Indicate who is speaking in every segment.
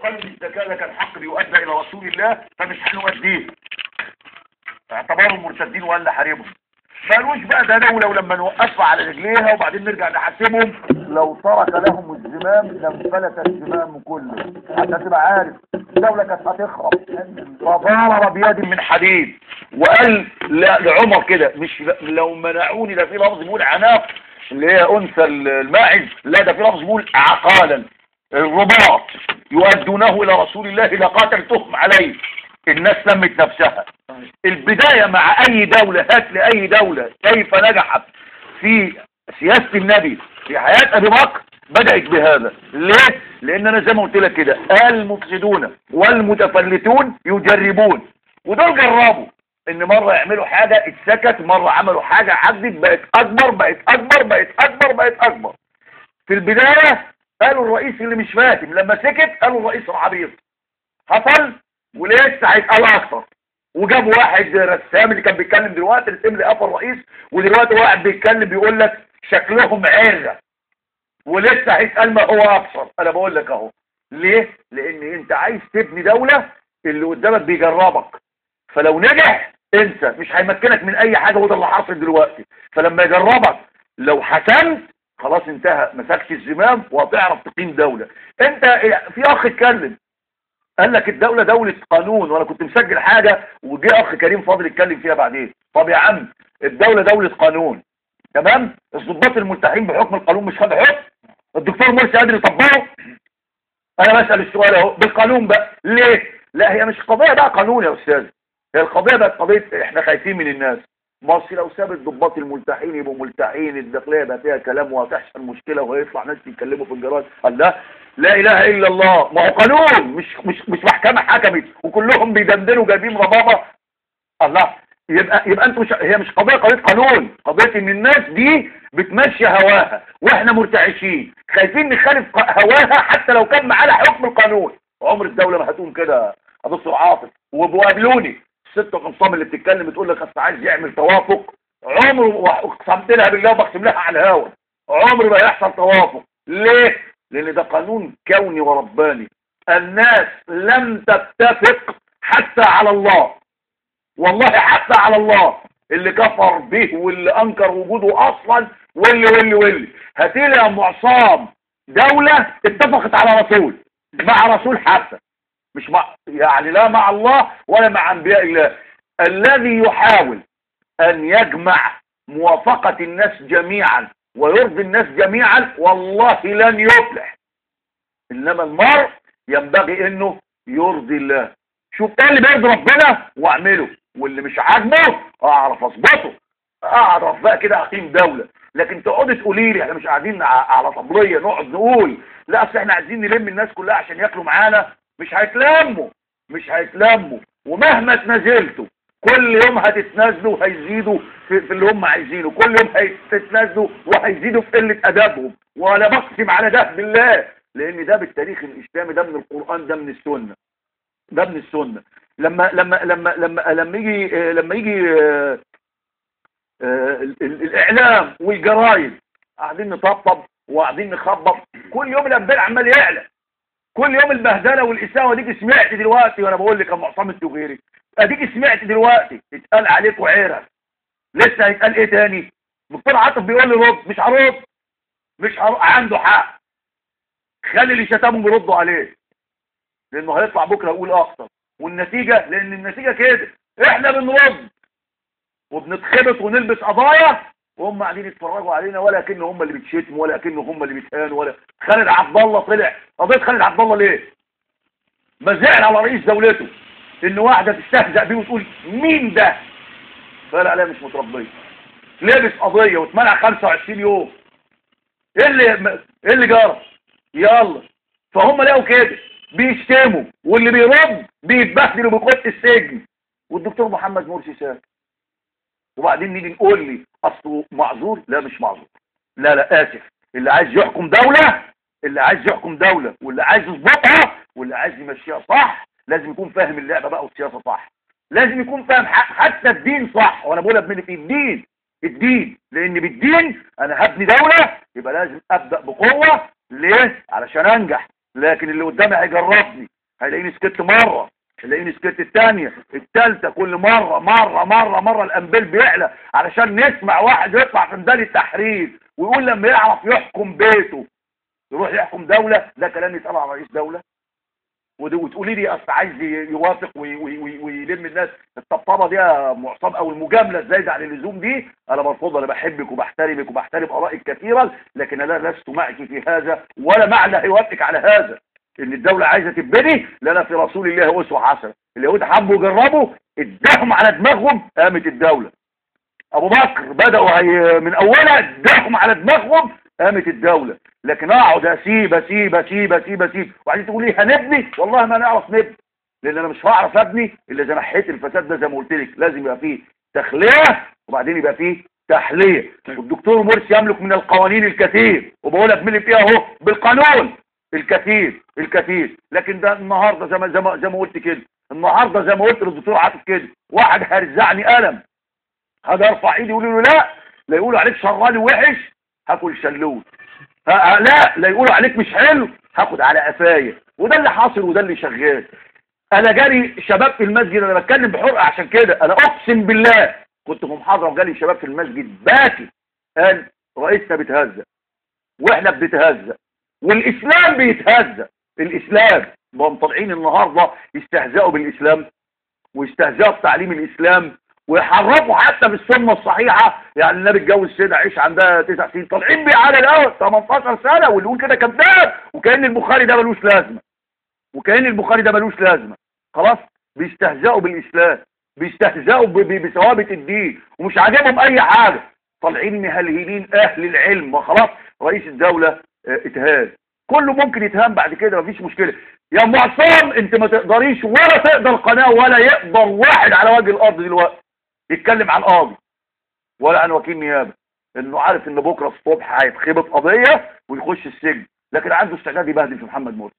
Speaker 1: قالوا ان الزكاه ده كان حق بيؤدى الى رسول الله فمش هنؤديه اعتبروا مرتدين ولا حاربهم ما قالوش بقى ده دولة ولما نوقفها على رجليها وبعدين نرجع نحاسبهم لو ترك لهم الزمام لانفلت الزمام كله حتى تبقى عارف الدولة كانت هتخرب فضارب بيد من حديد وقال لا لعمر كده مش لو منعوني ده في لفظ بيقول عناق اللي هي انثى الماعز لا ده في لفظ بيقول عقالا الرباط يؤدونه الى رسول الله لقاتلتهم عليه الناس سمت نفسها البداية مع اي دولة هات لأي دولة كيف نجحت في سياسة النبي في حياة ابي بكر بدأت بهذا ليه؟ لان انا زي ما قلت لك كده المفسدون والمتفلتون يجربون ودول جربوا ان مرة يعملوا حاجة اتسكت مرة عملوا حاجة عدت بقت اكبر بقت اكبر بقت اكبر بقت اكبر في البداية قالوا الرئيس اللي مش فاتم لما سكت قالوا الرئيس العبيط حصل ولسه هيتقال اكتر وجابوا واحد رسام اللي كان بيتكلم دلوقتي رسم لي قفا الرئيس ودلوقتي واحد بيتكلم بيقول لك شكلهم عرة ولسه هيتقال ما هو اكثر انا بقول لك اهو ليه لان انت عايز تبني دولة اللي قدامك بيجربك فلو نجح انسى مش هيمكنك من اي حاجة وده اللي حاصل دلوقتي فلما يجربك لو حسنت خلاص انتهى مسكت الزمام وهتعرف تقيم دولة انت في اخ اتكلم قال لك الدولة دولة قانون وانا كنت مسجل حاجة وجي اخ كريم فاضل يتكلم فيها بعدين طب يا عم الدولة دولة قانون تمام الضباط الملتحين بحكم القانون مش خد حكم الدكتور مرسي قادر يطبقه انا بسأل السؤال اهو بالقانون بقى ليه لا هي مش قضية بقى قانون يا استاذ هي القضية بقت قضية احنا خايفين من الناس مصر لو ساب الضباط الملتحين يبقوا ملتحين الداخلية يبقى فيها كلام وهتحصل مشكلة وهيطلع ناس يتكلموا في الجرايد قال لا لا اله الا الله ما هو قانون مش مش مش محكمة حكمت وكلهم بيدندنوا جايبين ربابة الله يبقى يبقى انتوا مش هي مش قضية قضية قانون قضية ان الناس دي بتمشي هواها واحنا مرتعشين خايفين نخالف هواها حتى لو كان معانا حكم القانون عمر الدولة ما هتقوم كده يا دكتور عاطف وبقابلوني الست قمصان اللي بتتكلم بتقول لك اصل عايز يعمل توافق عمره واقسمت لها بالله وبقسم لها على الهوا عمره ما يحصل توافق ليه لان ده قانون كوني ورباني الناس لم تتفق حتى على الله والله حتى على الله اللي كفر به واللي انكر وجوده اصلا واللي واللي واللي هاتيلي يا ام عصام دولة اتفقت على رسول مع رسول حتى مش مع يعني لا مع الله ولا مع انبياء الله الذي يحاول ان يجمع موافقة الناس جميعا ويرضي الناس جميعا والله لن يفلح انما المرء ينبغي انه يرضي الله شوف ايه اللي بيرضي ربنا واعمله واللي مش عاجبه اعرف اظبطه اعرف بقى كده اقيم دولة لكن تقعدي تقولي لي احنا مش قاعدين على طبلية نقعد نقول لا اصل احنا عايزين نلم الناس كلها عشان ياكلوا معانا مش هيتلموا مش هيتلموا ومهما تنازلتوا كل يوم هتتنازلوا وهيزيدوا في, في اللي هم عايزينه كل يوم هيتنازلوا وهيزيدوا في قلة ادبهم وانا بقسم على ده بالله لان ده بالتاريخ الاسلامي ده من القرآن ده من السنة ده من السنة لما لما لما لما لما يجي لما يجي آه آه الاعلام والجرايد قاعدين نطبطب وقاعدين نخبط كل يوم الانبياء عمال يعلى كل يوم البهدله والاساءه وديك سمعت دلوقتي وانا بقول لك يا معصم التجيري اديك سمعت دلوقتي اتقال عليكم عيره لسه هيتقال ايه تاني دكتور عاطف بيقول لي رد مش هرد مش هرد عنده حق خلي اللي شتمهم يردوا عليه لانه هيطلع بكره يقول اكتر والنتيجه لان النتيجه كده احنا بنرد وبنتخبط ونلبس قضايا وهم قاعدين يتفرجوا علينا ولا كأن هم اللي بيتشتموا ولا كأن هم اللي بيتهانوا ولا خالد عبد الله طلع قضيه خالد عبد الله ليه ما زعل على رئيس دولته ان واحده تستهزأ بيه وتقول مين ده فلا لا مش متربيه لابس قضيه واتمنع 25 يوم ايه اللي ايه اللي جرى يلا فهم لقوا كده بيشتموا واللي بيرد بيتبهدل وبيخش السجن والدكتور محمد مرسي ساكت وبعدين نيجي نقول لي اصله معذور لا مش معذور لا لا اسف اللي عايز يحكم دولة اللي عايز يحكم دولة واللي عايز يظبطها واللي عايز يمشيها صح لازم يكون فاهم اللعبة بقى والسياسة صح لازم يكون فاهم حتى الدين صح وانا بقولها بملي في الدين الدين لان بالدين انا هبني دولة يبقى لازم ابدأ بقوة ليه علشان انجح لكن اللي قدامي هيجربني هيلاقيني سكت مرة هيلاقيني سكت الثانية الثالثة كل مرة مرة مرة مرة الانبيل بيعلى علشان نسمع واحد يطلع في ميدان التحرير ويقول لما يعرف يحكم بيته يروح يحكم دولة ده كلام يتقال على رئيس دولة وتقولي لي اصل عايز يوافق ويلم الناس الطبطبه دي يا معصم او المجامله الزايده عن اللزوم دي انا برفضها انا بحبك وبحترمك وبحترم ارائك كثيرا لكن انا لست معك في هذا ولا معنى هيوافق على هذا ان الدولة عايزة تبني لنا في رسول الله اسوة حسنة اليهود حبوا يجربوا اداهم على دماغهم قامت الدولة ابو بكر بدأوا هي من اولها اداهم على دماغهم قامت الدولة لكن اقعد اسيب اسيب اسيب اسيب اسيب وبعدين تقول لي هنبني والله ما نعرف نبني لان انا مش هعرف ابني الا اذا نحيت الفساد ده زي ما قلت لك لازم يبقى فيه تخليه وبعدين يبقى فيه تحليه والدكتور مرسي يملك من القوانين الكثير وبقولها بملي فيها اهو بالقانون الكثير الكثير لكن ده النهارده زي ما زي ما زي ما قلت كده النهارده زي ما قلت للدكتور عاطف كده واحد هيرزعني قلم هذا ارفع ايدي يقول له لا لا يقولوا عليك شراني وحش هاكل شلوت لا لا يقولوا عليك مش حلو هاخد على قفايا وده اللي حاصل وده اللي شغال انا جالي شباب في المسجد انا بتكلم بحرقه عشان كده انا اقسم بالله كنت في محاضره وجالي شباب في المسجد باكي قال رئيسنا بيتهزق واحنا بنتهزق والاسلام بيتهزق الاسلام هم طالعين النهارده يستهزئوا بالاسلام ويستهزئوا بتعليم الاسلام ويحرفوا حتى بالسنه الصحيحه يعني النبي اتجوز سيدة عيش عندها تسع سنين طالعين بيه على الاول 18 سنه واللي يقول كده كذاب وكان البخاري ده ملوش لازمه وكان البخاري ده ملوش لازمه خلاص بيستهزئوا بالاسلام بيستهزئوا بثوابت الدين ومش عاجبهم اي حاجه طالعين مهلهلين اهل العلم وخلاص رئيس الدوله اه اتهان كله ممكن يتهان بعد كده مفيش مشكله يا معصام انت ما تقدريش ولا تقدر قناه ولا يقدر واحد على وجه الارض دلوقتي يتكلم عن قاضي ولا عن وكيل نيابه انه عارف ان بكره الصبح هيتخبط قضيه ويخش السجن لكن عنده استعداد يبهدل في محمد مرسي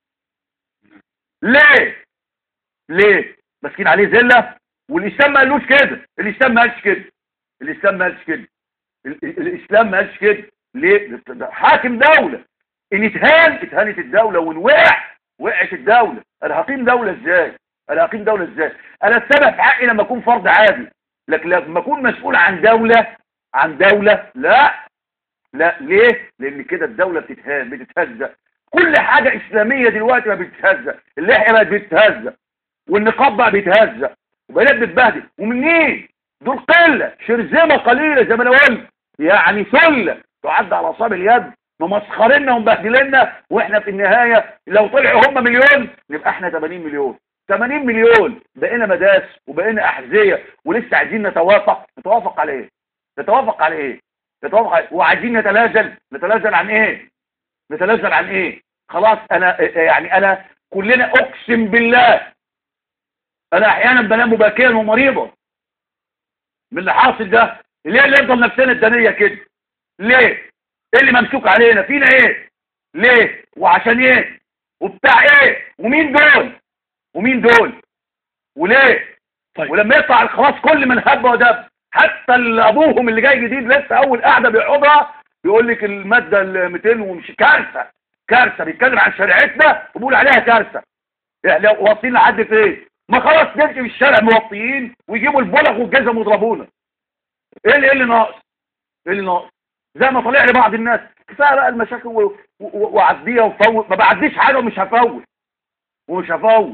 Speaker 1: ليه ليه ماسكين عليه زله والاسلام ما قالوش كده الاسلام ما قالش كده الاسلام ما قالش كده الاسلام ما قالش كده ليه حاكم دوله ان اتهان اتهانت الدوله وان وقع وقعت الدوله انا هقيم دوله ازاي انا هقيم دوله ازاي انا اتسبب في حقي لما اكون فرد عادي لكن لما اكون مسؤول عن دوله عن دوله لا لا ليه لان كده الدوله بتتهان بتتهزأ كل حاجه اسلاميه دلوقتي ما بتتهزأ اللحيه بقت بتتهزأ والنقاب بقى بيتهزأ وبقيت بتبهدل ومنين دول قله شرذمه قليله زي ما انا قلت يعني سله تعد على اصابع اليد ممسخريننا ومبهدلنا واحنا في النهايه لو طلعوا هم مليون نبقى احنا 80 مليون 80 مليون بقينا مداس وبقينا احذيه ولسه عايزين نتوافق نتوافق على ايه نتوافق على ايه نتوافق على إيه؟ وعايزين نتنازل نتنازل عن ايه نتنازل عن ايه خلاص انا يعني انا كلنا اقسم بالله انا احيانا بنام مبكرا ومريضا من اللي حاصل ده ليه اللي يفضل نفسنا الدنيا كده ليه ايه اللي ممسوك علينا فينا ايه ليه وعشان ايه وبتاع ايه ومين دول ومين دول وليه طيب. ولما يطلع خلاص كل من هب ودب حتى ابوهم اللي جاي جديد لسه اول قاعده بيقعدها يقول لك الماده ال 200 ومش كارثه كارثه بيتكلم عن شريعتنا وبيقول عليها كارثه يعني واصلين لحد فين ما خلاص نمشي في الشارع موطيين ويجيبوا البلغ والجزم ويضربونا ايه اللي ايه اللي ناقص ايه اللي ناقص زي ما طلع لي بعض الناس كفايه بقى المشاكل وعديها وفوت ما بعديش حاجه ومش هفوت ومش هفوت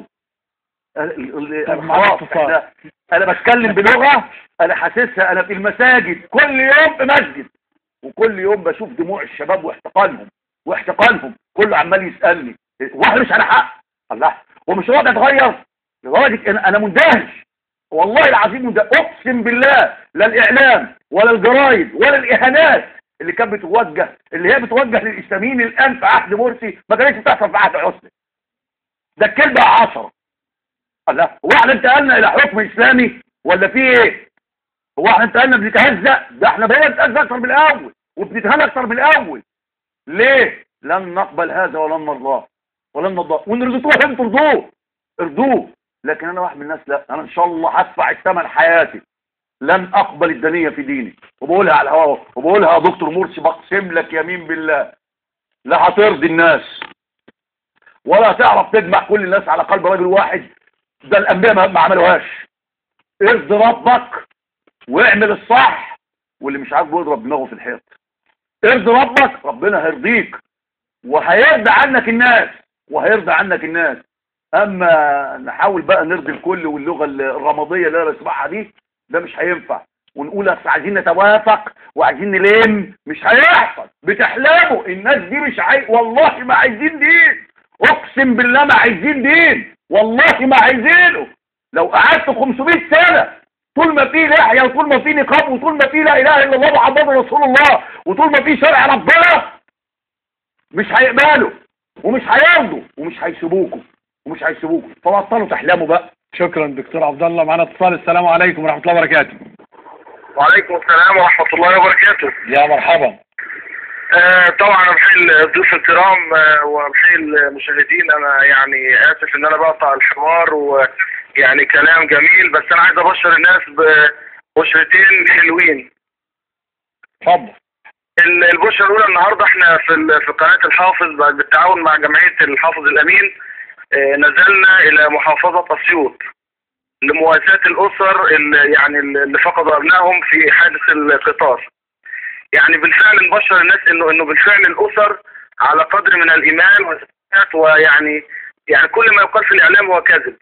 Speaker 1: خلاص انا بتكلم بلغه انا حاسسها انا في المساجد كل يوم في مسجد وكل يوم بشوف دموع الشباب واحتقانهم واحتقانهم كله عمال يسالني واحد مش على حق الله ومش الوضع اتغير لدرجه انا مندهش والله العظيم مندهش اقسم بالله لا الاعلام ولا الجرايد ولا الاهانات اللي كانت بتوجه اللي هي بتوجه للاسلاميين الان في عهد مرسي ما كانتش بتحصل في عهد حسني ده الكلبه عشرة الله هو احنا انتقلنا الى حكم اسلامي ولا في ايه هو احنا انتقلنا بنتهزق ده احنا بقينا بنتهزق اكتر من الاول وبنتهان اكتر من الاول ليه لن نقبل هذا ولن نرضاه ولن نرضاه وان رضيتوه انتوا ترضوه ارضوه لكن انا واحد من الناس لا انا ان شاء الله هدفع الثمن حياتي لن اقبل الدنيا في ديني وبقولها على الهواء وبقولها يا دكتور مرسي بقسم لك يمين بالله لا هترضي الناس ولا تعرف تجمع كل الناس على قلب رجل واحد ده الانبياء ما ما عملوهاش ارض ربك واعمل الصح واللي مش عاجبه يضرب دماغه في الحيط ارض ربك ربنا هيرضيك وهيرضى عنك الناس وهيرضى عنك الناس اما نحاول بقى نرضي الكل واللغه الرماديه اللي انا بسمعها دي ده مش هينفع ونقول اصل عايزين نتوافق وعايزين نلم مش هيحصل بتحلموا الناس دي مش عاي... والله ما عايزين دين اقسم بالله ما عايزين دين والله ما عايزينه لو قعدت 500 سنه طول ما في لحيه وطول ما في نقاب وطول ما في لا اله الا الله محمد رسول الله وطول ما في شرع ربنا مش هيقبلوا ومش هيرضوا ومش هيسيبوكوا ومش هيسيبوكوا فبطلوا تحلموا بقى
Speaker 2: شكرا دكتور عبد الله معانا اتصال السلام عليكم ورحمه الله وبركاته
Speaker 3: وعليكم السلام ورحمة الله وبركاته
Speaker 2: يا مرحبا
Speaker 3: آه طبعا أنا بحيي الضيوف الكرام آه وبحيي المشاهدين أنا يعني آسف إن أنا بقطع الحوار ويعني كلام جميل بس أنا عايز أبشر الناس ببشرتين حلوين
Speaker 2: اتفضل
Speaker 3: ال- البشرة الأولى النهاردة احنا في ال- في قناة الحافظ بعد- بالتعاون مع جمعية الحافظ الأمين آه، نزلنا إلى محافظة أسيوط لمواساة الأسر اللي يعني اللي فقدوا أبنائهم في حادث القطار. يعني بالفعل نبشر الناس إنه إنه بالفعل الأسر على قدر من الإيمان والثبات ويعني يعني كل ما يقال في الإعلام هو كذب.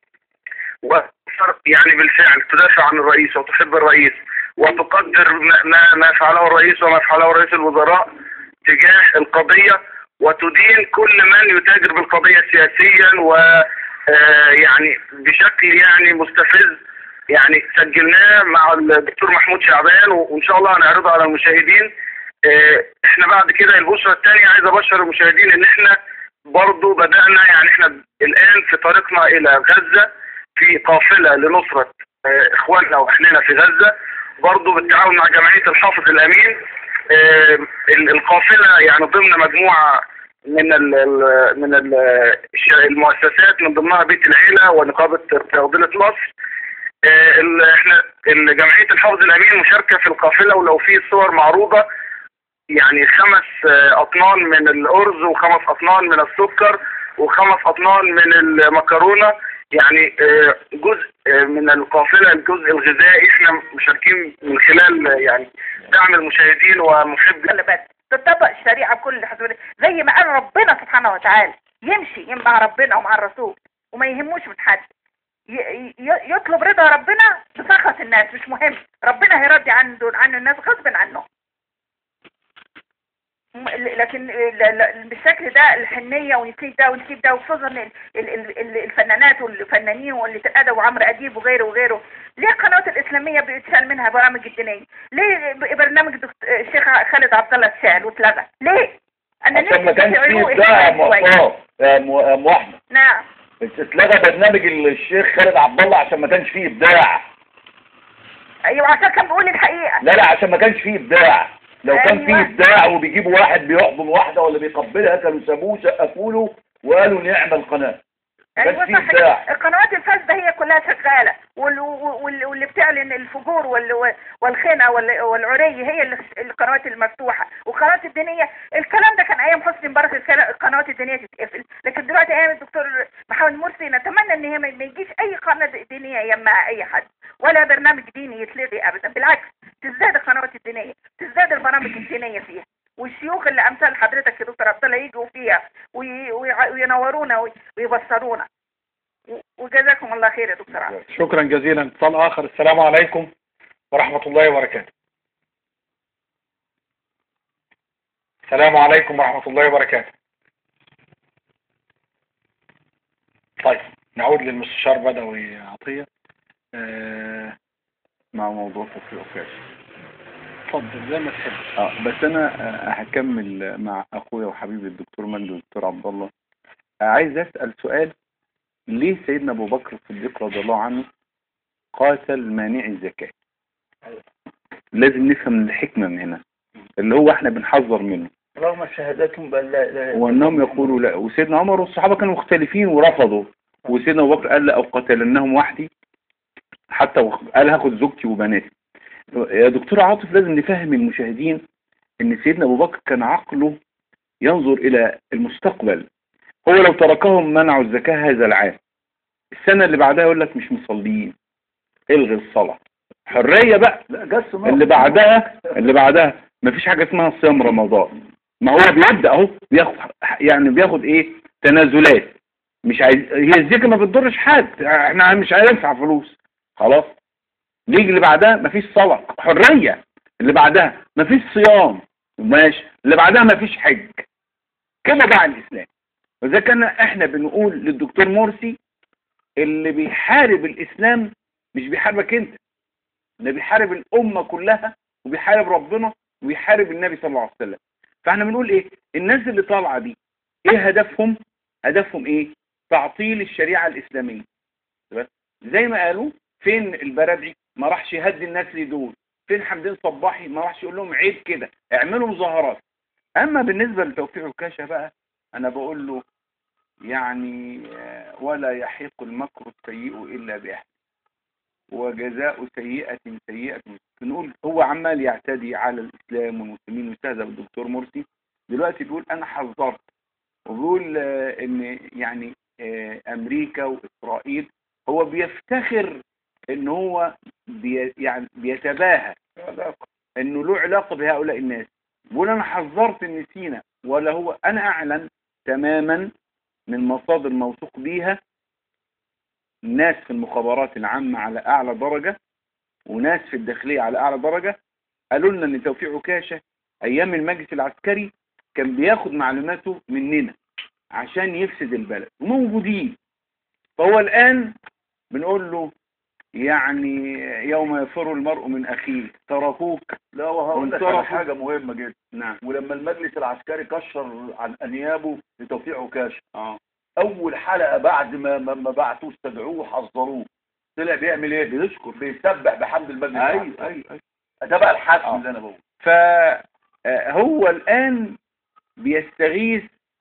Speaker 3: والأسر يعني بالفعل تدافع عن الرئيس وتحب الرئيس وتقدر ما ما- ما فعله الرئيس وما فعله رئيس الوزراء تجاه القضية وتدين كل من يتاجر بالقضية سياسيا و آه، يعني بشكل يعني مستفز يعني سجلناه مع الدكتور محمود شعبان و- وان شاء الله هنعرضه على المشاهدين آه، احنا بعد كده البشرة الثانية عايز ابشر المشاهدين ان احنا برضو بدأنا يعني احنا الان في طريقنا الى غزة في قافلة لنصرة آه، اخواننا واهلنا في غزة برضو بالتعاون مع جمعية الحافظ الامين آه، ال- القافلة يعني ضمن مجموعة من ال ال من ال المؤسسات من ضمنها بيت العيلة ونقابة تفضيلة مصر آه، ال- احنا ال- جمعية الحافظ الأمين مشاركة في القافلة ولو في صور معروضة يعني خمس آه، أطنان من الأرز وخمس أطنان من السكر وخمس أطنان من المكرونة يعني آه، جزء آه، من القافلة الجزء الغذائي احنا مشاركين من خلال آه، يعني دعم المشاهدين ومحب
Speaker 4: اللي بس تطبق الشريعة بكل حدود زي ما قال ربنا سبحانه وتعالى يمشي مع ربنا ومع الرسول وما يهموش من حد ي- ي- يطلب رضا ربنا بسخط الناس مش مهم ربنا هيرضي عنده عنه الناس غصب عنه م- لكن ل- ل- بالشكل ده الحنية ونسيب ده ونسيب ده وخصوصا ال- ال- ال- ال- الفنانات والفنانين واللي الأدب وعمرو أديب وغيره وغيره ليه القنوات الإسلامية بيتشال منها برامج الدينية؟ ليه ب- برنامج دكت- الشيخ خالد عبد الله اتشال واتلغى؟ ليه؟ أنا
Speaker 1: عشان ما
Speaker 4: نفسي
Speaker 1: كانش فيه
Speaker 4: تعيروه
Speaker 1: ابداع يا
Speaker 4: إهمال شوية.
Speaker 1: مؤطاه يا م- يا ام احمد
Speaker 4: نعم
Speaker 1: اتلغى برنامج الشيخ خالد عبد الله عشان ما كانش فيه ابداع
Speaker 4: أيوة عشان كان بيقول الحقيقة
Speaker 1: لا لا عشان ما كانش فيه ابداع لو كان فيه
Speaker 4: أيوة.
Speaker 1: ابداع وبيجيبوا واحد بيحضن واحده ولا بيقبلها كانوا سابوه سقفوا له وقالوا نعم القناه
Speaker 4: ايوه
Speaker 1: كان فيه
Speaker 4: صح
Speaker 1: إبداع.
Speaker 4: كده. القنوات الفاسده هي كلها شغاله وال- وال- واللي بتعلن الفجور وال- والخنقه وال- والعري هي اللي- القنوات المفتوحه والقنوات الدينيه الكلام ده كان ايام حسني مبارك الكلا- القنوات الدينيه تتقفل لكن دلوقتي ايام الدكتور محمد مرسي نتمنى ان هي ما ما يجيش اي قناه دينيه يمع اي حد ولا برنامج ديني يتلغي ابدا بالعكس تزداد القنوات الدينيه تزداد البرامج الدينيه فيها والشيوخ اللي امثال حضرتك يا دكتور عبد الله يجوا فيها وي- وي- وينورونا وي- ويبصرونا و- وجزاكم الله خير يا دكتور عبد
Speaker 2: شكرا جزيلا اتصال اخر السلام عليكم ورحمة الله وبركاته السلام عليكم ورحمة الله وبركاته طيب نعود للمستشار بدوي عطية آه،
Speaker 5: مع موضوع تصفيق الكاش
Speaker 2: اتفضل زي ما تحب
Speaker 5: اه بس انا آه، هكمل مع اخويا وحبيبي الدكتور مجدي والدكتور عبد الله آه، عايز اسال سؤال ليه سيدنا ابو بكر الصديق رضي الله عنه قاتل مانع الزكاه لازم نفهم الحكمه من هنا اللي هو احنا بنحذر منه
Speaker 1: رغم شهادتهم بأن لا اله الا
Speaker 5: وانهم يقولوا لا وسيدنا عمر والصحابه كانوا مختلفين ورفضوا وسيدنا ابو بكر قال لا اقاتلنهم وحدي حتى وخ- قال هاخد زوجتي وبناتي يا دكتور عاطف لازم نفهم المشاهدين ان سيدنا ابو بكر كان عقله ينظر الى المستقبل هو لو تركهم منعوا الزكاة هذا العام السنة اللي بعدها يقول لك مش مصليين الغي الصلاة حرية بقى
Speaker 1: لا جس نار.
Speaker 5: اللي بعدها اللي بعدها مفيش حاجة اسمها صيام رمضان ما هو بيبدأ اهو بياخد يعني بياخد ايه تنازلات مش عايز هي الزكاة ما بتضرش حد احنا مش هندفع فلوس خلاص نيجي اللي بعدها مفيش صلاة حرية اللي بعدها مفيش صيام ماشي اللي بعدها مفيش حج كده بقى الاسلام وإذا كان احنا بنقول للدكتور مرسي اللي بيحارب الاسلام مش بيحاربك انت ده بيحارب الامه كلها وبيحارب ربنا وبيحارب النبي صلى الله عليه وسلم فاحنا بنقول ايه الناس اللي طالعه دي ايه هدفهم هدفهم ايه تعطيل الشريعه الاسلاميه تمام؟ زي ما قالوا فين البرادعي ما راحش يهدي الناس اللي دول فين حمدين صباحي ما راحش يقول لهم عيب كده اعملوا مظاهرات اما بالنسبه لتوفيق عكاشه بقى انا بقول له يعني آه، ولا يحيق المكر السيء الا باهله وجزاء سيئة سيئة بنقول هو عمال يعتدي على الإسلام والمسلمين ويستهزأ بالدكتور مرسي دلوقتي بيقول أنا حذرت وبيقول آه، إن يعني آه، أمريكا وإسرائيل هو بيفتخر إن هو بي يعني بيتباهى إنه له علاقة بهؤلاء الناس بيقول أنا حذرت إن سينا ولا هو أنا أعلن تماما من مصادر موثوق بيها ناس في المخابرات العامة على أعلى درجة وناس في الداخلية على أعلى درجة قالوا لنا إن توفيق عكاشة أيام المجلس العسكري كان بياخد معلوماته مننا عشان يفسد البلد وموجودين فهو الآن بنقول له يعني يوم يفر المرء من أخيه تركوك
Speaker 1: لا وهقول لك على
Speaker 5: وانصرفوا.
Speaker 1: حاجة مهمة جدا
Speaker 5: نعم
Speaker 1: ولما المجلس العسكري كشر عن أنيابه لتوفيق عكاشة
Speaker 5: اه
Speaker 1: أول حلقة بعد ما ما, ما بعتوه استدعوه وحذروه طلع بيعمل إيه؟ بيشكر بيسبح بحمد المجلس
Speaker 5: ايوه
Speaker 1: العسكري
Speaker 5: ايوه ايوه
Speaker 1: ده بقى الحسم
Speaker 5: آه.
Speaker 1: اللي أنا بقوله
Speaker 5: فهو الآن بيستغيث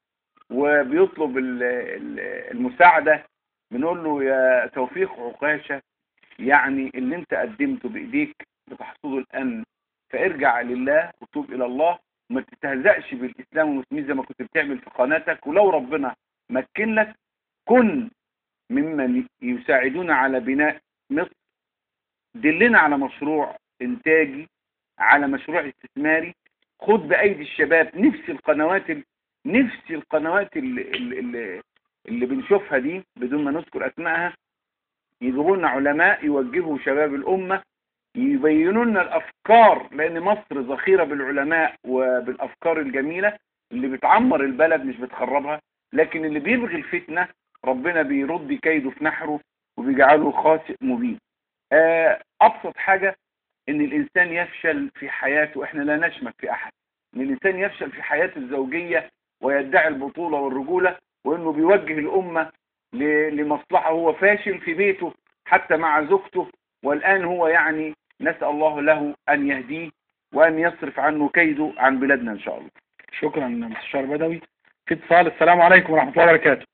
Speaker 5: وبيطلب ال- ال- المساعدة بنقول له يا توفيق عقاشة يعني اللي انت قدمته بإيديك بتحصده الآن فارجع لله وتوب إلى الله وما تستهزأش بالإسلام والمسلمين زي ما كنت بتعمل في قناتك ولو ربنا مكن لك كن ممن يساعدون على بناء مصر دلنا على مشروع إنتاجي على مشروع استثماري خد بأيدي الشباب نفس القنوات ال- نفس القنوات اللي, اللي, اللي بنشوفها دي بدون ما نذكر أسمائها يجيبوا لنا علماء يوجهوا شباب الأمة يبينوا لنا الأفكار لأن مصر ذخيرة بالعلماء وبالأفكار الجميلة اللي بتعمر البلد مش بتخربها لكن اللي بيبغي الفتنة ربنا بيرد كيده في نحره وبيجعله خاسئ مبين آه، أبسط حاجة ان الانسان يفشل في حياته احنا لا نشمت في احد ان الانسان يفشل في حياته الزوجية ويدعي البطولة والرجولة وانه بيوجه الامة ل- لمصلحة هو فاشل في بيته حتى مع زوجته والان هو يعني نسأل الله له ان يهديه وان يصرف عنه كيده عن بلادنا ان شاء الله
Speaker 2: شكرا مستشار بدوي في اتصال السلام عليكم ورحمة الله وبركاته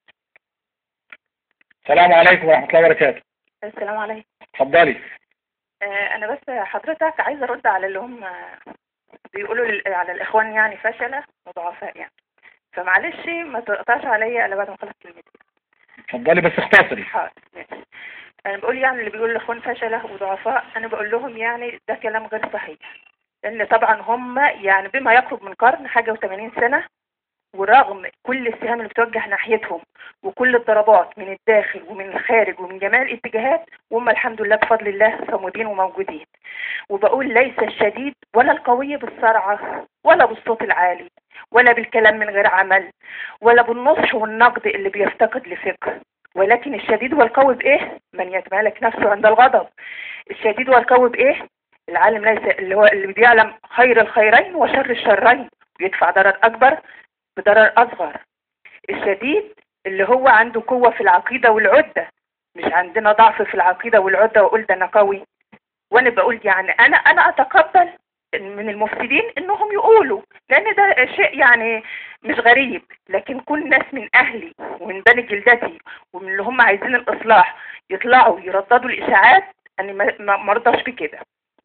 Speaker 2: السلام عليكم ورحمة الله وبركاته
Speaker 6: السلام عليكم
Speaker 2: اتفضلي
Speaker 6: آه، انا بس حضرتك عايزه ارد على اللي هم بيقولوا لل- على الاخوان يعني فشله وضعفاء يعني فمعلش ما تقطعش عليا الا بعد ما اخلص كلمتي
Speaker 2: اتفضلي بس اختصري
Speaker 6: حاضر ماشي انا بقول يعني اللي بيقول الاخوان فشله وضعفاء انا بقول لهم يعني ده كلام غير صحيح لان طبعا هم يعني بما يقرب من قرن حاجه و80 سنه ورغم كل السهام اللي بتوجه ناحيتهم وكل الضربات من الداخل ومن الخارج ومن جميع الاتجاهات وهم الحمد لله بفضل الله صامدين وموجودين وبقول ليس الشديد ولا القوي بالصرعة ولا بالصوت العالي ولا بالكلام من غير عمل ولا بالنصح والنقد اللي بيفتقد لفكر ولكن الشديد والقوي بإيه؟ من يتمالك نفسه عند الغضب الشديد والقوي بإيه؟ العالم ليس اللي هو اللي بيعلم خير الخيرين وشر الشرين ويدفع ضرر أكبر بضرر أصغر الشديد اللي هو عنده قوة في العقيدة والعدة مش عندنا ضعف في العقيدة والعدة وأقول ده أنا قوي وأنا بقول يعني أنا أنا أتقبل من المفسدين إنهم يقولوا لأن ده شيء يعني مش غريب لكن كل ناس من أهلي ومن بني جلدتي ومن اللي هم عايزين الإصلاح يطلعوا يرددوا الإشاعات أنا ما- ما مرضاش بكده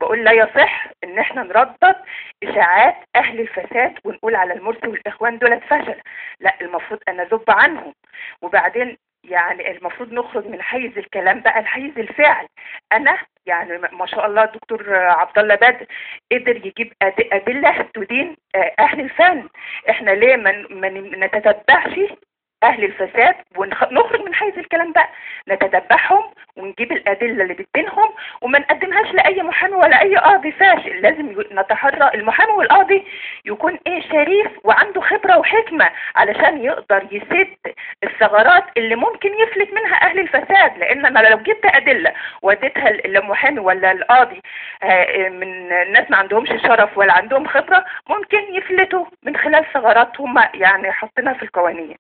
Speaker 6: بقول لا يصح ان احنا نردد اشاعات اهل الفساد ونقول على المرسي والاخوان دولت فشل لا المفروض ان نذب عنهم وبعدين يعني المفروض نخرج من حيز الكلام بقى لحيز الفعل انا يعني ما شاء الله الدكتور عبد الله بدر قدر يجيب أد- ادله تدين آه، اهل الفن احنا ليه ما ما نتتبعش اهل الفساد ونخرج من حيز الكلام بقى نتتبعهم ونجيب الادله اللي بتدينهم وما نقدمهاش لاي محامي ولا اي قاضي فاشل لازم ي- نتحرى المحامي والقاضي يكون ايه شريف وعنده خبره وحكمه علشان يقدر يسد الثغرات اللي ممكن يفلت منها اهل الفساد لان انا لو جبت ادله واديتها للمحامي ولا القاضي آه، من الناس ما عندهمش شرف ولا عندهم خبره ممكن يفلتوا من خلال ثغرات هم يعني حاطينها في القوانين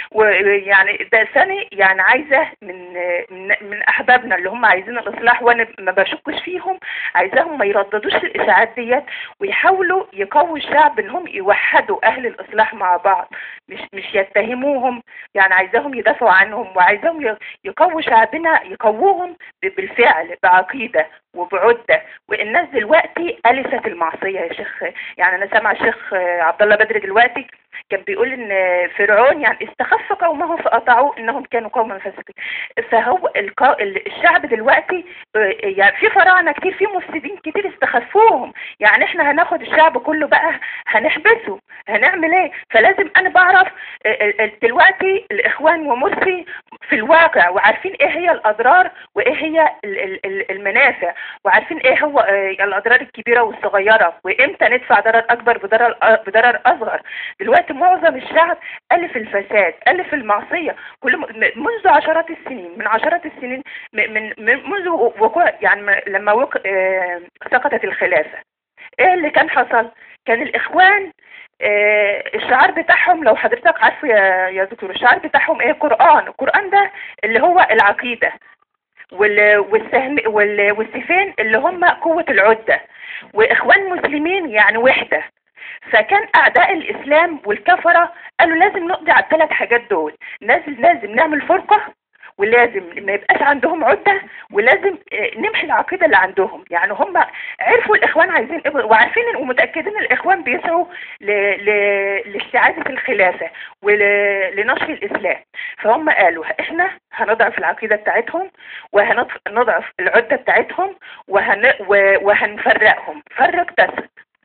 Speaker 6: ويعني ده ثاني يعني عايزه من من من احبابنا اللي هم عايزين الاصلاح وانا ما بشكش فيهم عايزاهم ما يرددوش الاشاعات ديت ويحاولوا يقووا الشعب انهم يوحدوا اهل الاصلاح مع بعض مش مش يتهموهم يعني عايزاهم يدافعوا عنهم وعايزاهم ي- يقووا شعبنا يقووهم ب- بالفعل بعقيده وبعده والناس دلوقتي الفت المعصيه يا شيخ يعني انا سامع الشيخ عبد الله بدر دلوقتي كان بيقول ان فرعون يعني استخف قومه فاطاعوه انهم كانوا قوما فاسقين فهو القا... الشعب دلوقتي آه، يعني في فراعنه كتير في مفسدين كتير استخفوهم يعني احنا هناخد الشعب كله بقى هنحبسه هنعمل ايه فلازم انا بعرف آه، آه، دلوقتي الاخوان ومرسي في الواقع وعارفين ايه هي الاضرار وايه هي ال- ال- ال- المنافع وعارفين ايه هو آه، الاضرار الكبيره والصغيره وامتى ندفع ضرر اكبر بضرر بضرر اصغر دلوقتي معظم الشعب الف الفساد الف المعصيه كل م- منذ عشرات السنين من عشرات السنين م- من من- منذ وقوع يعني م- لما وق... آه، سقطت الخلافه ايه اللي كان حصل كان الاخوان آه، الشعار بتاعهم لو حضرتك عارفه يا يا دكتور الشعار بتاعهم ايه قران القران ده اللي هو العقيده وال- والسهم وال- والسيفين اللي هم قوة العدة وإخوان مسلمين يعني وحدة فكان أعداء الإسلام والكفرة قالوا لازم نقضي على الثلاث حاجات دول لازم لازم نعمل فرقة ولازم ما يبقاش عندهم عدة ولازم آه، نمحي العقيدة اللي عندهم يعني هم عرفوا الإخوان عايزين إيه وعارفين ومتأكدين الإخوان بيسعوا ل- ل- لاستعادة الخلافة ولنشر الإسلام فهم قالوا احنا هنضعف العقيدة بتاعتهم وهنضعف العدة بتاعتهم وهن و- وهنفرقهم فرق تسد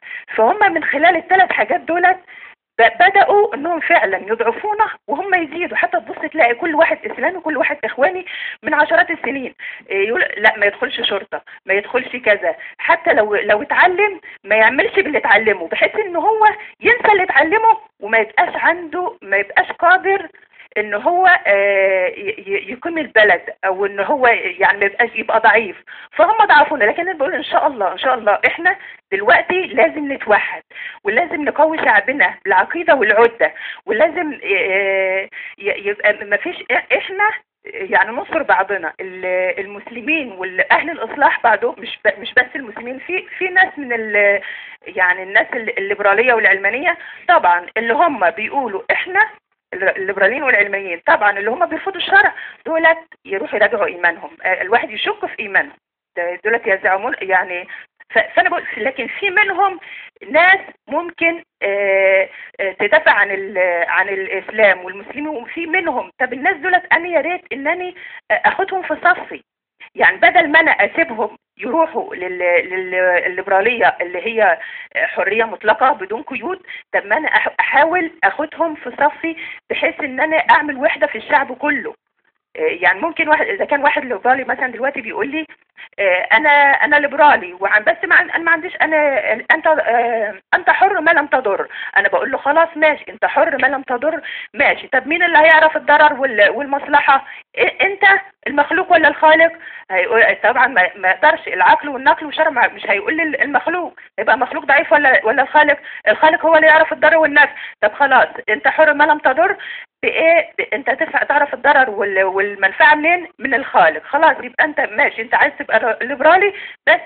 Speaker 6: فهم من خلال الثلاث حاجات دولت ب- بدأوا انهم فعلا يضعفونا وهم يزيدوا حتى تبص تلاقي كل واحد اسلامي كل واحد اخواني من عشرات السنين إيه يقول لا ما يدخلش شرطة ما يدخلش كذا حتى لو لو اتعلم ما يعملش باللي اتعلمه بحيث ان هو ينسى اللي اتعلمه وما يبقاش عنده ما يبقاش قادر ان هو آه، ي- ي- يقيم البلد او ان هو يعني ما يبقاش يبقى ضعيف فهم ضعفونا لكن انا بقول ان شاء الله ان شاء الله احنا دلوقتي لازم نتوحد ولازم نقوي شعبنا بالعقيده والعده ولازم آه، ي- يبقى ما فيش احنا يعني ننصر بعضنا ال- المسلمين والاهل الاصلاح بعضهم مش ب- مش بس المسلمين في في ناس من ال يعني الناس ال- الليبراليه والعلمانيه طبعا اللي هم بيقولوا احنا الليبراليين والعلمانيين طبعا اللي هم بيرفضوا الشرع دولت يروحوا يراجعوا ايمانهم آه، الواحد يشك في ايمانهم ده- دولت يزعمون يعني ف- فانا بقول لكن في منهم ناس ممكن آه، آه، تدافع عن ال- عن الاسلام والمسلمين وفي منهم طب الناس دولت انا يا ريت انني آه، اخدهم في صفي يعني بدل ما انا اسيبهم يروحوا لل- لل- الليبراليه اللي هي حريه مطلقه بدون قيود طب ما انا أح- احاول اخدهم في صفي بحيث ان انا اعمل وحده في الشعب كله آه، يعني ممكن واحد اذا كان واحد ليبرالي مثلا دلوقتي بيقول لي آه، انا انا ليبرالي وعن بس ما عن- انا ما عنديش انا انت آه، انت حر ما لم تضر انا بقول له خلاص ماشي انت حر ما لم تضر ماشي طب مين اللي هيعرف الضرر وال- والمصلحه إيه- انت المخلوق ولا الخالق هيقول طبعا ما ما يقدرش العقل والنقل والشرع ما- مش هيقول لل- المخلوق يبقى مخلوق ضعيف ولا ولا الخالق الخالق هو اللي يعرف الضرر والنفع طب خلاص انت حر ما لم تضر بايه ب- انت تفع تعرف الضرر وال- والمنفعه منين من الخالق خلاص يبقى انت ماشي انت عايز تبقى ر- ليبرالي بس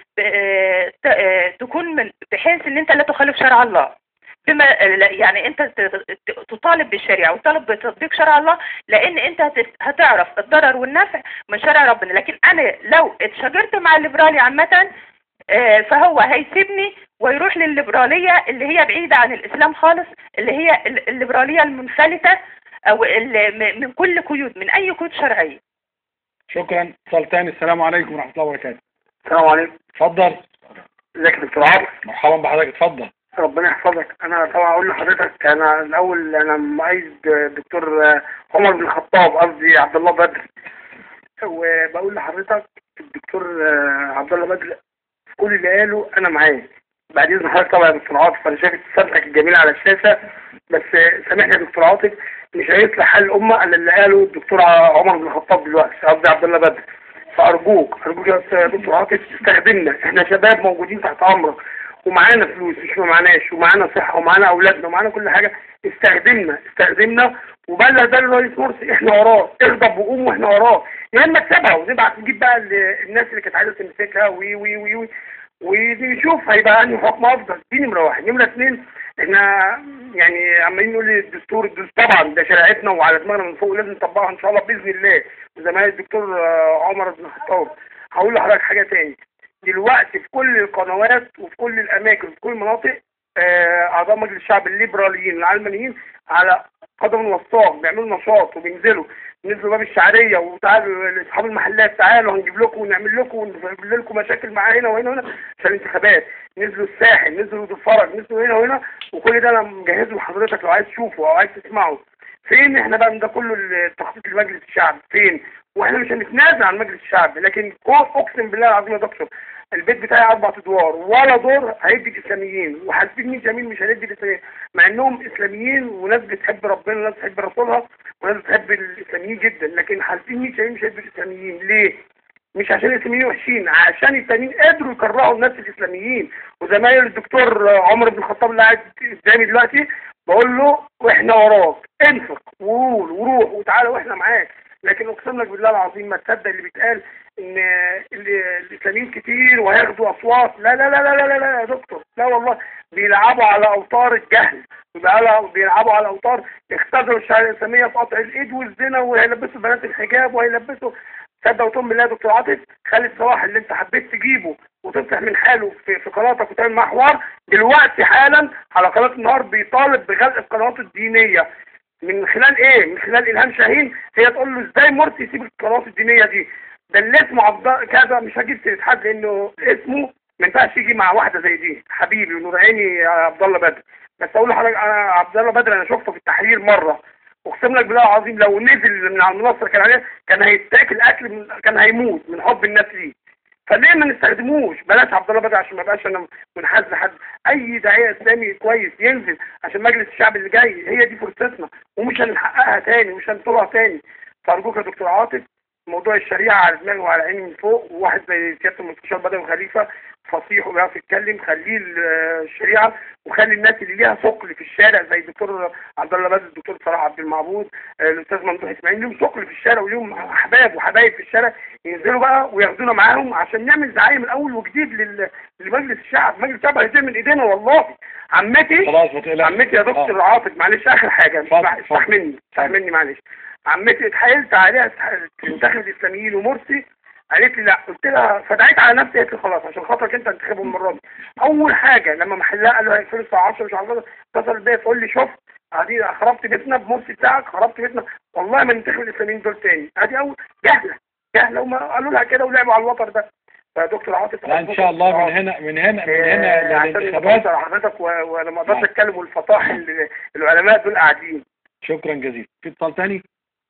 Speaker 6: ب- ت- اه تكون من بحيث ان انت لا تخالف شرع الله بما لا- يعني انت ت- ت- تطالب بالشريعه وتطالب بتطبيق شرع الله لان انت هت- هتعرف الضرر والنفع من شرع ربنا لكن انا لو اتشجرت مع الليبرالي عامه آه، فهو هيسيبني ويروح للليبرالية اللي هي بعيدة عن الإسلام خالص اللي هي ال- الليبرالية المنفلتة أو ال- م- من كل قيود من أي قيود شرعية
Speaker 2: شكرا اتصال تاني السلام عليكم ورحمة الله وبركاته
Speaker 3: السلام عليكم
Speaker 2: اتفضل
Speaker 3: ازيك يا دكتور عاطف
Speaker 2: مرحبا بحضرتك اتفضل
Speaker 3: ربنا يحفظك انا طبعا اقول لحضرتك انا الاول انا مؤيد دكتور عمر بن الخطاب قصدي عبد الله بدر وبقول لحضرتك الدكتور عبد الله بدر في كل اللي قاله انا معاه بعد اذن حضرتك طبعا يا دكتور عاطف انا شايف صدقك الجميل على الشاشه بس سامحني يا دكتور عاطف مش هيصلح حل الامه الا اللي قاله الدكتور عمر بن الخطاب دلوقتي قصدي عبد الله بدر فارجوك ارجوك يا أستاذ دكتور عاطف استخدمنا احنا شباب موجودين تحت امرك ومعانا فلوس مش ما معناش ومعانا صحه ومعانا اولادنا ومعانا كل حاجه استخدمنا استخدمنا وبلغ ده لرئيس مرسي احنا وراه اغضب وقوم واحنا وراه يا اما تسيبها ونبعت نجيب بقى ال- الناس اللي كانت عايزه تمسكها وي وي وي وي ونشوف هيبقى انهي حكم افضل دي نمره واحد نمره اثنين احنا يعني عمالين نقول الدستور الدستور طبعا ده شريعتنا وعلى دماغنا من فوق لازم نطبقها ان شاء الله باذن الله زي ما قال الدكتور آه، عمر بن الخطاب هقول لحضرتك حاجه تاني دلوقتي في كل القنوات وفي كل الاماكن وفي كل المناطق آه، اعضاء مجلس الشعب الليبراليين العلمانيين على قدم وساق بيعملوا نشاط وبينزلوا نزلوا باب الشعريه وتعالوا لاصحاب المحلات تعالوا هنجيب لكم ونعمل لكم ونجيب لكم مشاكل معاه هنا وهنا وهنا عشان الانتخابات نزلوا الساحل نزلوا الفرج نزلوا هنا وهنا وكل ده انا مجهزه لحضرتك لو عايز تشوفه او عايز تسمعه فين احنا بقى من ده كله التخطيط لمجلس الشعب فين واحنا مش هنتنازل عن مجلس الشعب لكن كو- اقسم بالله العظيم يا دكتور البيت بتاعي اربع ادوار ولا دور هيدي الاسلاميين وحاسبين مين جميل مش هيدي الاسلاميين مع انهم اسلاميين وناس بتحب ربنا وناس بتحب رسولها وناس بتحب الاسلاميين جدا لكن حاسبين مين جميل مش هيدي الاسلاميين ليه؟ مش عشان الاسلاميين وحشين عشان التانيين قدروا يكرهوا الناس الاسلاميين وزمايل الدكتور عمر بن الخطاب اللي قاعد قدامي دلوقتي بقول له واحنا وراك انفق وقول وروح وتعالى واحنا معاك لكن اقسم لك بالله العظيم ما تصدق اللي بيتقال ان ال- الاسلاميين كتير وهياخدوا اصوات لا لا لا لا لا لا, لا يا دكتور لا والله بيلعبوا على اوتار الجهل بيلعبوا بيلعبوا على اوتار اختزلوا الشريعه الاسلاميه في قطع الايد والزنا وهيلبسوا البنات الحجاب وهيلبسوا تصدق وتؤمن بالله يا دكتور عاطف خالد صلاح اللي انت حبيت تجيبه وتفتح من حاله في, في قناتك وتعمل معاه حوار دلوقتي حالا على قناه النهار بيطالب بغلق القنوات الدينيه من خلال ايه؟ من خلال الهام شاهين هي تقول له ازاي مرسي يسيب القنوات الدينيه دي؟ ده اللي اسمه عبد كذا مش هجيب سيره حد لانه اسمه ما ينفعش يجي مع واحده زي دي حبيبي ونور عيني يا عبد الله بدر بس اقول لحضرتك انا عبد الله بدر انا شفته في التحرير مره اقسم لك بالله العظيم لو نزل من على المنصه كان عليه كان هيتاكل اكل من كان هيموت من حب الناس ليه فليه ما نستخدموش بلاش عبد الله بدر عشان ما بقاش انا منحاز لحد اي داعيه اسلامي كويس ينزل عشان مجلس الشعب اللي جاي هي دي فرصتنا ومش هنحققها تاني ومش هنطلع تاني فارجوك يا دكتور عاطف موضوع الشريعه على دماغي وعلى عيني من فوق وواحد زي سياده المستشار بدوي خليفه فصيح وبيعرف يتكلم خليه ال- الشريعه وخلي الناس اللي ليها ثقل في الشارع زي الدكتور عبد الله بدر الدكتور صلاح عبد المعبود آه، الاستاذ ممدوح اسماعيل ليهم ثقل في الشارع وليهم احباب وحبايب في الشارع ينزلوا بقى وياخدونا معاهم عشان نعمل دعايه من اول وجديد لل- لمجلس الشعب مجلس الشعب هيضيع من ايدينا والله عمتي
Speaker 2: خلاص ما تقلقش
Speaker 3: عمتي يا دكتور عاطف معلش اخر حاجه
Speaker 2: اتفضل،
Speaker 3: اسمح-
Speaker 2: اتفضل.
Speaker 3: استحملني استحملني معلش عمتي اتحايلت عليها تح- تنتخب الاسلاميين ومرسي قالت لي لا قلت لها فدعيت على نفسي قالت لي خلاص عشان خاطرك انت انتخبهم المره دي اول حاجه لما محلها قالوا هيقفلوا الساعه 10 مش عارف كده، اتصل بيا تقول لي شوف ادي خربت بيتنا بمرسي بتاعك خربت بيتنا والله ما ننتخب الاسلاميين دول تاني ادي اول جهله جهله وما قالوا لها كده ولعبوا على الوتر ده فدكتور عاطف
Speaker 2: لا ان شاء الله من هنا من هنا من
Speaker 3: آه،
Speaker 2: هنا
Speaker 3: عشان
Speaker 2: للانتخابات
Speaker 3: يتفضل حضرتك و- وانا ما اقدرش
Speaker 2: نعم.
Speaker 3: اتكلم والفطاح اللي العلماء دول قاعدين
Speaker 2: شكرا جزيلا في اتصال تاني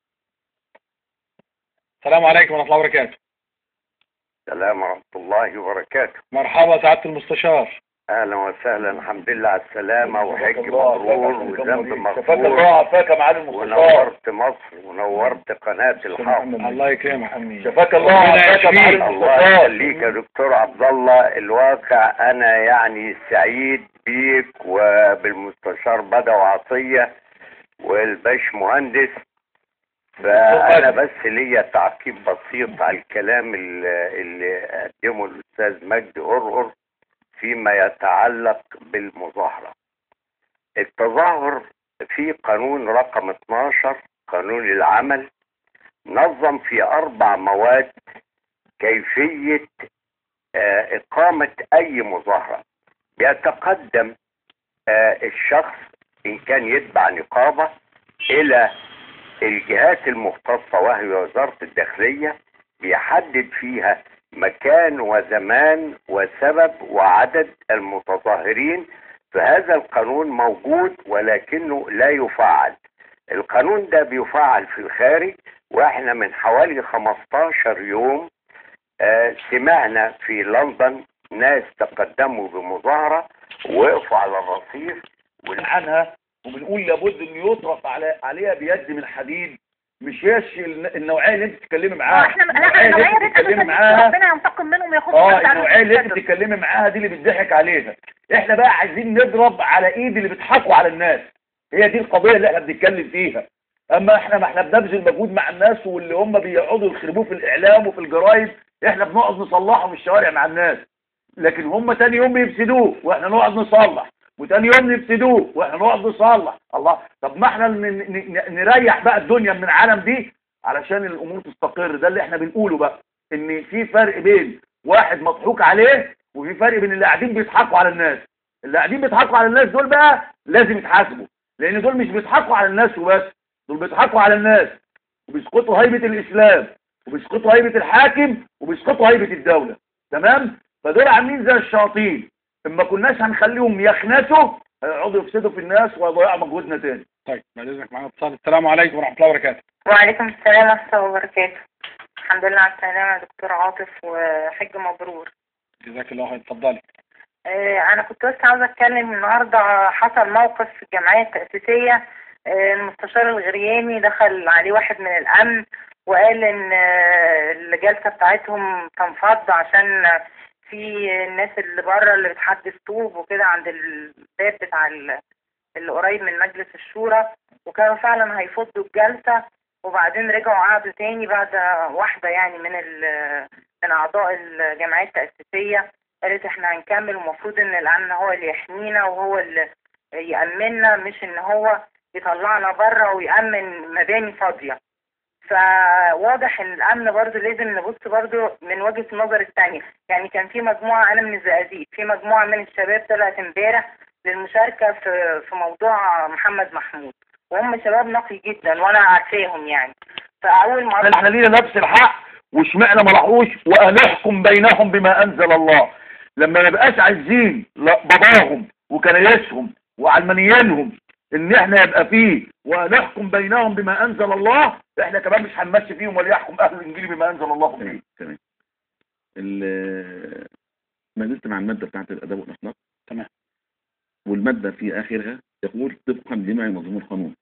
Speaker 2: السلام عليكم ورحمه الله وبركاته
Speaker 7: السلام ورحمة الله وبركاته
Speaker 2: مرحبا سعاده المستشار
Speaker 7: أهلا وسهلا الحمد لله على السلامة وحج مبرور وذنب
Speaker 1: شفاك الله
Speaker 7: مغفور
Speaker 1: وعافاك يا معالي المستشار
Speaker 7: ونورت مصر ونورت قناة الحافظ
Speaker 2: الله يكرمك
Speaker 1: شفاك الله
Speaker 2: ربنا
Speaker 1: وعافاك يا معالي
Speaker 2: يشفيك.
Speaker 7: الله
Speaker 1: المستشار
Speaker 7: يخليك يا دكتور عبد الله الواقع أنا يعني سعيد بيك وبالمستشار بدوي عطية والباش مهندس فأنا بس ليا تعقيب بسيط على الكلام اللي, اللي قدمه الأستاذ مجدي قرقر فيما يتعلق بالمظاهرة التظاهر في قانون رقم 12 قانون العمل نظم في أربع مواد كيفية آه، إقامة أي مظاهرة يتقدم آه، الشخص إن كان يتبع نقابة إلى الجهات المختصة وهي وزارة الداخلية بيحدد فيها مكان وزمان وسبب وعدد المتظاهرين فهذا القانون موجود ولكنه لا يفعل القانون ده بيفعل في الخارج واحنا من حوالي 15 يوم آه، سمعنا في لندن ناس تقدموا بمظاهرة وقفوا على الرصيف
Speaker 1: عنها وبنقول لابد ان يطرق على عليها بيد من حديد مش هيش الن- النوعيه اللي انت بتتكلمي
Speaker 4: اه
Speaker 1: معاها
Speaker 4: احنا لا
Speaker 1: النوعية اللي
Speaker 4: النوعيه
Speaker 1: انت
Speaker 4: دي
Speaker 1: بتتكلمي
Speaker 4: أساساً
Speaker 1: معاها
Speaker 4: ربنا ينتقم منهم وياخدهم
Speaker 1: اه
Speaker 4: ويرجعوا
Speaker 1: النوعيه اللي انت
Speaker 4: يتكلموا.
Speaker 1: بتتكلمي معاها دي اللي بتضحك عليها احنا بقى عايزين نضرب على ايد اللي بيضحكوا على الناس هي دي القضيه اللي احنا بنتكلم فيها اما احنا ما احنا بنبذل مجهود مع الناس واللي هم بيقعدوا يخربوه في الاعلام وفي الجرايد احنا بنقعد نصلحه في الشوارع مع الناس لكن هم تاني يوم يفسدوه واحنا نقعد نصلح وتاني يوم نفسدوه واحنا نقعد نصلح الله طب ما احنا ن- ن- ن- نريح بقى الدنيا من العالم دي علشان الامور تستقر ده اللي احنا بنقوله بقى ان في فرق بين واحد مضحوك عليه وفي فرق بين اللي قاعدين بيضحكوا على الناس اللي قاعدين بيضحكوا على الناس دول بقى لازم يتحاسبوا لان دول مش بيضحكوا على الناس وبس دول بيضحكوا على الناس وبيسقطوا هيبة الاسلام وبيسقطوا هيبة الحاكم وبيسقطوا هيبة الدولة تمام فدول عاملين زي الشياطين اما كناش هنخليهم يخنسوا هيقعدوا يفسدوا في الناس ويضيعوا مجهودنا تاني
Speaker 2: طيب بعد اذنك معانا اتصال السلام عليكم ورحمه الله وبركاته
Speaker 8: وعليكم السلام ورحمة الله وبركاته الحمد لله على السلامة يا دكتور عاطف وحج مبرور
Speaker 2: جزاك الله خير اتفضلي
Speaker 8: آه، أنا كنت بس عاوزة أتكلم النهاردة حصل موقف في الجمعية التأسيسية آه، المستشار الغرياني دخل عليه واحد من الأمن وقال إن آه، الجلسة بتاعتهم تنفض عشان في الناس اللي بره اللي بتحدث طوب وكده عند الباب بتاع ال- اللي قريب من مجلس الشورى وكانوا فعلا هيفضوا الجلسة وبعدين رجعوا قعدوا تاني بعد واحدة يعني من ال- من أعضاء الجمعية التأسيسية قالت احنا هنكمل ومفروض ان الأمن هو اللي يحمينا وهو اللي يأمننا مش ان هو يطلعنا بره ويأمن مباني فاضية فواضح ان الأمن برضو لازم نبص برضو من وجهة النظر الثانية يعني كان في مجموعة أنا من الزقازيق في مجموعة من الشباب طلعت امبارح للمشاركة في في موضوع محمد محمود وهم شباب نقي جدا وانا عارفاهم يعني فاول ما
Speaker 1: احنا لينا نفس الحق واشمعنا ما راحوش وانحكم بينهم بما انزل الله لما ما نبقاش عايزين لا باباهم وكنايسهم وعلمانيانهم ان احنا يبقى فيه ونحكم بينهم بما انزل الله احنا كمان مش هنمشي فيهم وليحكم اهل الانجيل بما انزل الله فيه
Speaker 9: تمام تمام ال- ما زلت مع المادة بتاعت الأدب والأخلاق
Speaker 2: تمام.
Speaker 9: والمادة في آخرها يقول طبقا لما ينظم القانون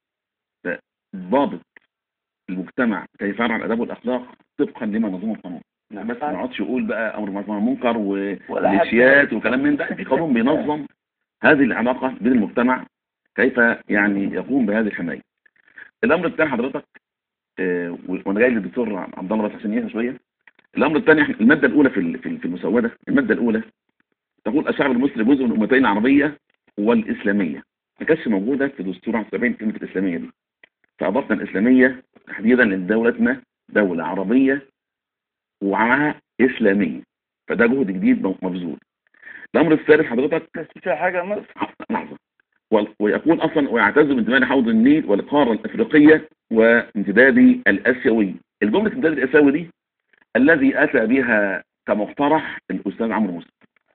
Speaker 9: فضابط المجتمع كيف يفعل الأدب والأخلاق طبقا لما ينظم القانون
Speaker 2: نعم.
Speaker 9: بس ما يقعدش يقول بقى أمر معروف ونهي عن المنكر
Speaker 1: ولا حد-
Speaker 9: وميليشيات وكلام من ده في قانون بينظم هذه العلاقة بين المجتمع كيف يعني يقوم بهذه الحماية الأمر الثاني حضرتك آه، وانا جاي للدكتور عبد الله بس عشان يهدى شويه الامر الثاني إحنا- الماده الاولى في ال- في ال- في المسوده الماده الاولى تقول الشعب المصري جزء من الامتين العربيه والاسلاميه ما كانتش موجوده في دستور 71 كلمه الاسلاميه دي فاضفنا الاسلاميه تحديدا لدولتنا دوله عربيه ومعها اسلاميه فده جهد جديد مبذول الامر الثالث حضرتك
Speaker 1: بس في حاجة ما
Speaker 9: لحظة وال- ويقول أصلا ويعتز بانتماء حوض النيل والقارة الأفريقية وامتداد الآسيوي الجملة امتداد الآسيوي دي الذي أتى بها كمقترح الأستاذ عمرو موسى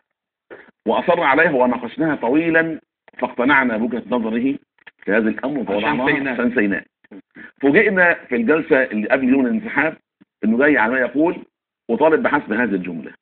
Speaker 9: وأصر عليها وناقشناها طويلا فاقتنعنا بوجهة نظره في هذا الأمر ووضعناها
Speaker 2: سيناء.
Speaker 9: فانسيناه فوجئنا في الجلسة اللي قبل يوم الانسحاب انه جاي على ما يقول وطالب بحسب هذه الجملة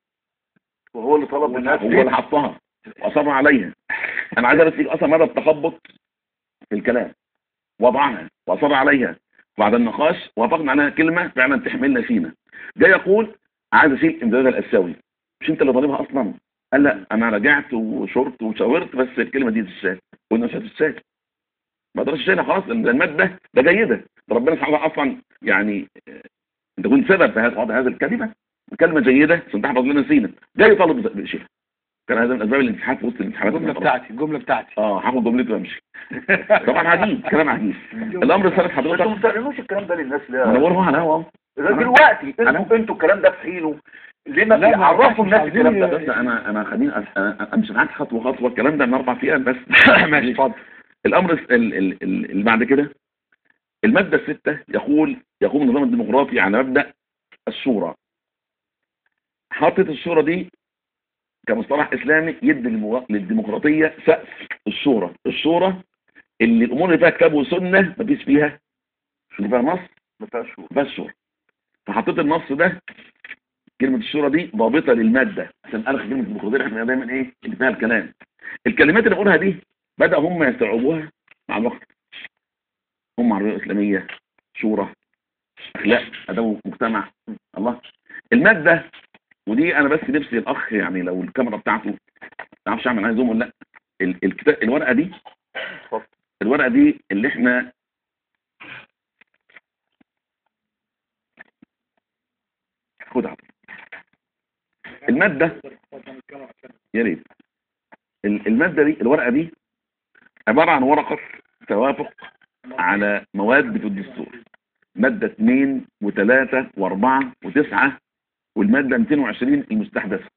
Speaker 1: وهو اللي طلب من الناس
Speaker 9: هو اللي حطها واصر عليها انا عايز ارسل اصلا مدى التخبط في الكلام وضعها واصر عليها بعد النقاش وافقنا عليها كلمه فعلا تحملنا فينا جاي يقول عايز اشيل امتداد الاسيوي مش انت اللي طالبها اصلا قال لا انا رجعت وشرت وشاورت بس الكلمه دي تتشال قلنا مش هتتشال ما اقدرش اشيلها خلاص لان ده الماده ده جيده ده ربنا سبحانه وتعالى اصلا يعني آه، انت كنت سبب في هذا وضع هذه الكلمه كلمه جيده عشان تحفظ لنا سينا جاي طالب بشيلها كان هذا من اسباب الانسحاب في وسط الانسحابات
Speaker 2: الجملة بتاعتي الجملة بتاعتي
Speaker 9: اه هاخد جملتي وامشي طبعا عجيب كلام عجيب الامر الثالث
Speaker 1: انتوا ما
Speaker 9: حضرتك
Speaker 1: بتعلنوش الكلام ده للناس ليه؟
Speaker 9: منورها على الهوا
Speaker 1: ده دلوقتي
Speaker 9: أنا-
Speaker 1: انتوا انتوا الكلام ده في حينه ليه ما
Speaker 2: لا،
Speaker 1: في
Speaker 2: ما
Speaker 1: عرفوا
Speaker 2: ينفعش
Speaker 1: الناس
Speaker 2: عايزين
Speaker 1: الكلام ده
Speaker 2: ي-
Speaker 9: بس انا انا خليني أس- أنا امشي معاك خطوه خطوه الكلام ده من اربع فئات بس
Speaker 2: ماشي اتفضل
Speaker 9: الامر الس- ال- ال- ال- اللي بعد كده الماده السته يقول يقوم النظام الديمقراطي على مبدا الشورى حاطط الشورى دي كمصطلح اسلامي يدي للمو- للديمقراطيه سقف الشورى الشورى اللي الامور اللي فيها كتاب وسنه مفيش فيها اللي فيها نص
Speaker 1: ما فيهاش شورى.
Speaker 9: بس شورى فحطيت النص ده كلمة الشورى دي ضابطة للمادة عشان ألغي كلمة الديمقراطية احنا دايما ايه اللي فيها الكلام الكلمات اللي بقولها دي بدأ هم يستوعبوها مع الوقت هم عربية إسلامية شورى أخلاق أدب مجتمع الله المادة ودي أنا بس نفسي الأخ يعني لو الكاميرا بتاعته ما تعرفش أعمل عليها زوم ولا لأ ال- الكتاب الورقة دي الورقة دي اللي احنا خدها المادة يا ريت ال- المادة دي الورقة دي عبارة عن ورقة توافق على مواد في الدستور مادة 2 و3 و4 و9 والمادة 220 المستحدثة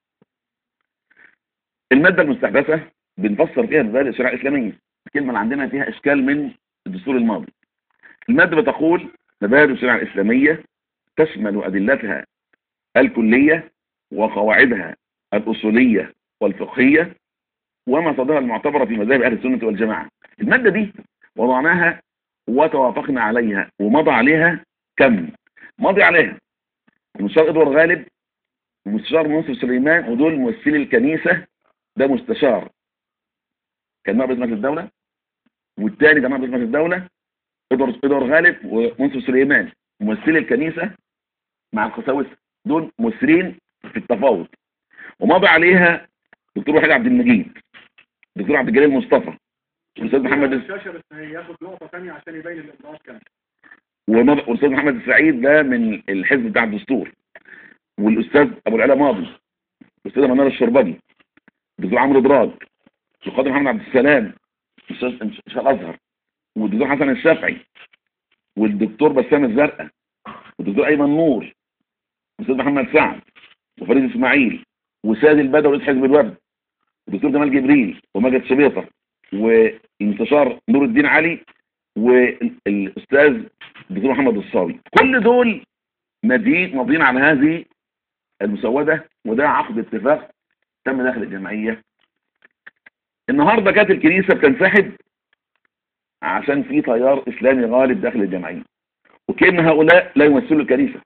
Speaker 9: المادة المستحدثة بنفسر فيها مبادئ الشريعة الإسلامية الكلمة اللي عندنا فيها إشكال من الدستور الماضي المادة بتقول مبادئ الشريعة الإسلامية تشمل أدلتها الكلية وقواعدها الأصولية والفقهية ومصادرها المعتبرة في مذاهب أهل السنة والجماعة المادة دي وضعناها وتوافقنا عليها ومضى عليها كم مضي عليها المستشار إدوار غالب ومستشار منصف سليمان ودول ممثلي الكنيسة ده مستشار كان نائب رئيس مجلس الدولة والتاني كان نائب رئيس مجلس الدولة إدوار إدوار غالب ومنصف سليمان ممثلي الكنيسة مع القساوسة دول مسرين في التفاوض ومضى عليها دكتور وحيد عبد المجيد دكتور عبد الجليل مصطفى والاستاذ محمد
Speaker 2: الشاشه بس ياخد نقطه ثانيه عشان يبين الامضاءات كام
Speaker 9: ومضى- والاستاذ محمد السعيد ده من الحزب بتاع الدستور والاستاذ ابو العلا ماضي الاستاذ منار الشربجي الدكتور عمرو دراج القاضي محمد عبد السلام الاستاذ شيخ الازهر والدكتور حسن الشافعي والدكتور بسام الزرقاء والدكتور ايمن نور والاستاذ محمد سعد وفريد اسماعيل وساد البدوي رئيس حزب الورد والدكتور جمال جبريل ومجد شبيطه والمستشار نور الدين علي والاستاذ الدكتور محمد الصاوي كل دول مدين ماضيين على هذه المسوده وده عقد اتفاق تم داخل الجمعيه النهارده كانت الكنيسه بتنسحب عشان في تيار اسلامي غالب داخل الجمعيه وكأن هؤلاء لا يمثلوا الكنيسه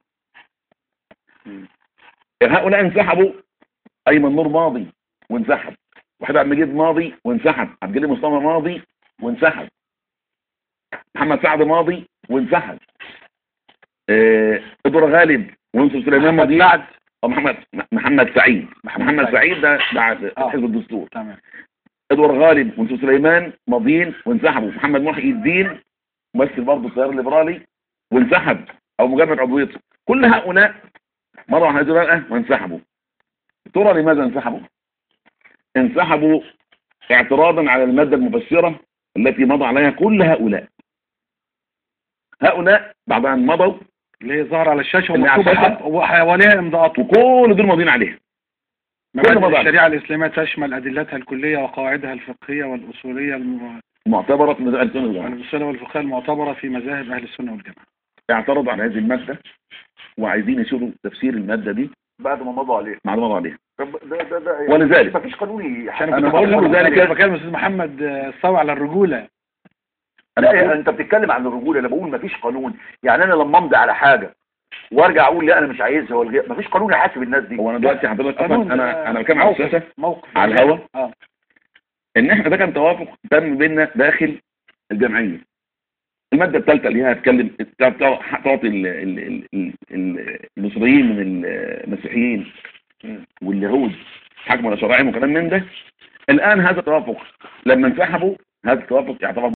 Speaker 9: هؤلاء انسحبوا ايمن نور ماضي وانسحب وحيد عبد المجيد ماضي وانسحب عبد الجليل مصطفى ماضي وانسحب محمد سعد ماضي وانسحب آه، ادوار غالب ويوسف سليمان
Speaker 2: محمد
Speaker 9: ماضي
Speaker 2: سعد
Speaker 9: أو محمد محمد سعيد
Speaker 2: محمد
Speaker 9: محمد
Speaker 2: سعيد.
Speaker 9: سعيد ده بعد
Speaker 2: آه.
Speaker 9: حزب الدستور
Speaker 2: تمام
Speaker 9: ادوار غالب ويوسف سليمان ماضيين وانسحبوا محمد محي الدين ممثل برضه التيار الليبرالي وانسحب او مجرد عضويته كل هؤلاء مروا على هذه الورقه وانسحبوا ترى لماذا انسحبوا انسحبوا اعتراضا على الماده المفسره التي مضى عليها كل هؤلاء هؤلاء بعد ان مضوا
Speaker 2: اللي هي ظهر على الشاشه
Speaker 9: اللي على
Speaker 2: ومكتوب
Speaker 9: الشاشة.
Speaker 2: حق- وحواليها امضاءات
Speaker 9: وكل دول ماضيين عليها
Speaker 2: مبادئ
Speaker 9: مضى.
Speaker 2: الشريعه الاسلاميه تشمل ادلتها الكليه وقواعدها الفقهيه والاصوليه الم-
Speaker 9: معتبره في مذاهب السنه والجماعه
Speaker 2: والاصوليه والفقهيه المعتبره في مذاهب اهل السنه والجماعه
Speaker 9: اعترضوا على هذه الماده وعايزين يشوفوا تفسير الماده دي
Speaker 1: بعد ما مضوا عليه
Speaker 9: مع مضى عليها
Speaker 1: طب ده ده ده يعني
Speaker 9: ولذلك
Speaker 1: مفيش قانوني
Speaker 2: عشان
Speaker 9: أنا
Speaker 2: كنت
Speaker 9: بقول
Speaker 2: بقول
Speaker 9: له ذلك-
Speaker 2: ذلك بكلم الاستاذ محمد آه، الصوي على الرجوله
Speaker 1: لا
Speaker 9: أنا
Speaker 1: يعني انت بتتكلم عن الرجوله انا بقول مفيش قانون يعني انا لما امضي على حاجه وارجع اقول لا انا مش عايزها والغي مفيش قانون يحاسب الناس دي
Speaker 9: هو انا دلوقتي حضرتك
Speaker 2: قانون،
Speaker 9: اصلا انا
Speaker 2: آه،
Speaker 9: انا بتكلم على
Speaker 2: موقف.
Speaker 9: الشاشه
Speaker 2: موقف
Speaker 9: على الهوا؟
Speaker 2: اه
Speaker 9: ان احنا ده كان توافق تم بيننا داخل الجمعيه الماده الثالثه اللي هي هتكلم تعطي تعطي ال- ال- ال- ال- ال- المصريين من المسيحيين واليهود حكم ولا شرائعهم وكلام من ده الان هذا التوافق لما انسحبوا هذا التوافق يعتبر